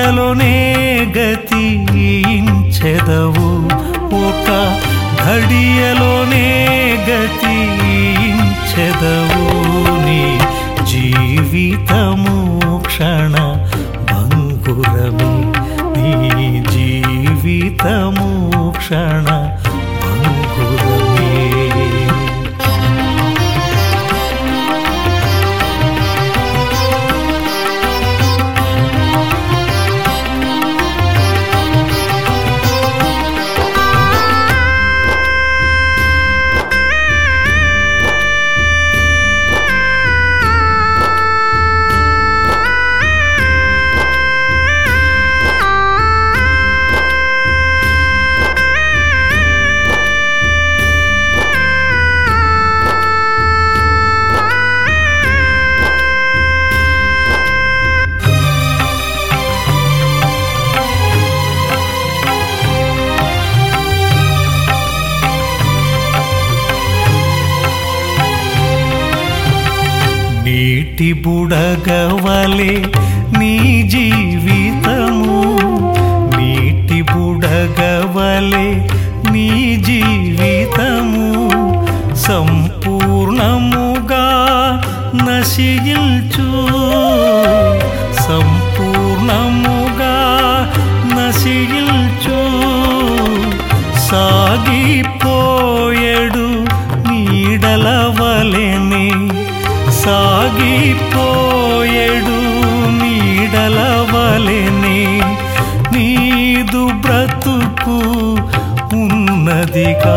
ఘడియలోనే గతించెదవు ఒక ఘడియలోనే గతించెదవు నీ జీవితము క్షణ భంగురమే నీ జీవితము క్షణ భంగురమే నీటి బుడగవలే నీ జీవితము నీటి బుడగవలే నీ జీవితము సంపూర్ణముగా నశించు సంపూర్ణముగా నశించు సాగిపోయడు నీడల వలెనే సాగిపోయడు నీడల వలెనే నీదు బ్రతుకు ఉన్నదిగా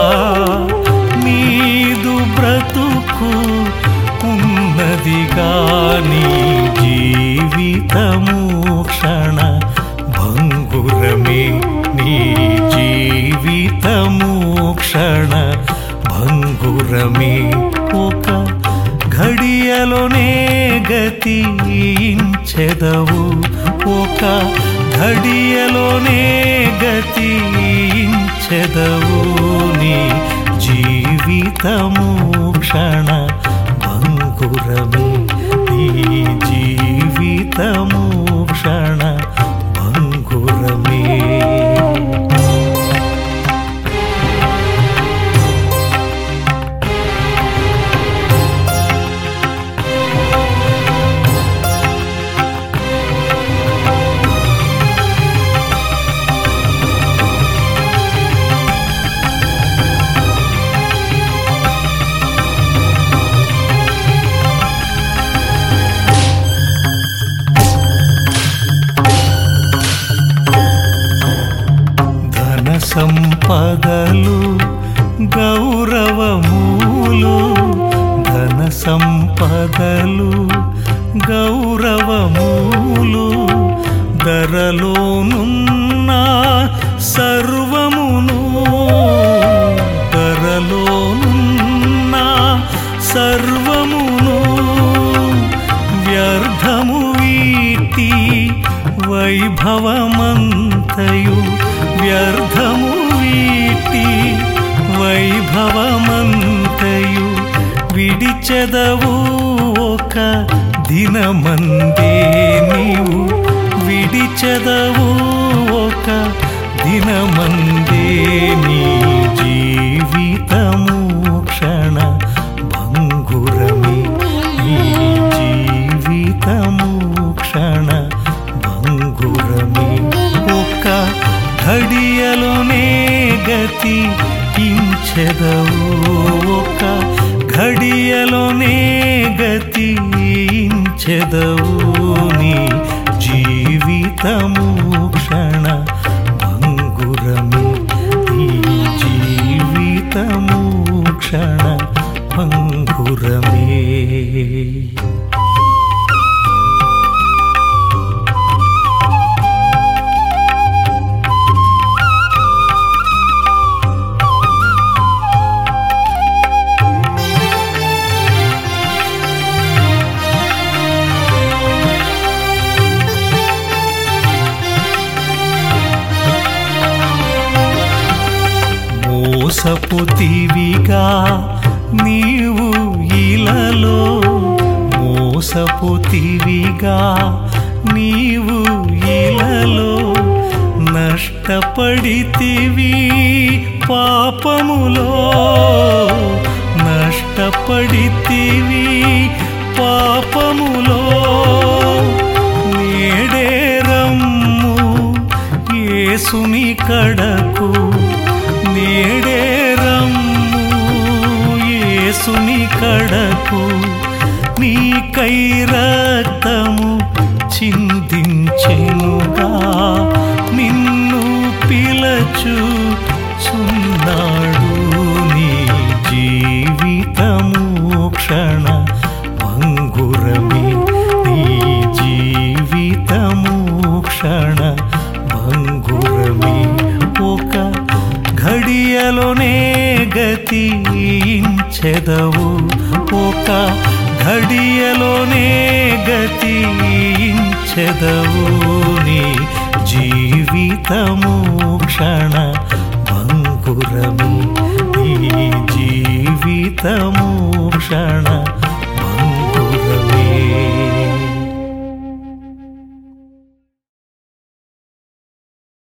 నీదు బ్రతుకు ఉన్నదిగా నీ జీవితము క్షణ భంగురమే నీ జీవితము క్షణ భంగురమే ఒక ఘడియలోనే గతించెదవు ఒక ఘడియలోనే గతించెదవు నీ జీవితము క్షణ భంగురమే నీ జీవితము క్షణ భంగురమే ధన సంపదలు గౌరవములు ధన సంపదలు గౌరవములు ధరలోనున్న సర్వమును ధరలోనున్న సర్వమును వ్యర్థము వీటి వైభవమంతయు వ్యర్థము వీటి వైభవమంతయు విడిచెదవు ఒక దినమందే నీవు విడిచెదవు ఒక దినమందే నీ జీవితము క్షణ భంగురమే నీ జీవితము క్షణ భంగురమే ఒక ఘడియలోనే గతి ఇంచెదవు ఒక ఘడియలోనే గతి ఇంచెదవు నీ జీవితము క్షణ భంగురమే నీ జీవితము క్షణ భంగురమే మోసపుతివిగా నీవు ఇలలో మోసపుతివిగా నీవు ఇలలో నష్టపడితివి పాపములో నష్టపడితివి పాపములో నేడే రమ్ము యేసుని కడకు నేడే రమ్ము యేసుని కడకు నీకై రక్తము చిందించెనుగా నిన్ను పిలచు చున్నాడు నీ జీవితము క్షణ భంగురమే నీ జీవితము క్షణ భంగురమే ఒక ఘడియలోనే గతించెదవు ఒక ఘడియలోనే గతించెదవు నీ జీవితము క్షణ భంగురమే నీ జీవితము క్షణ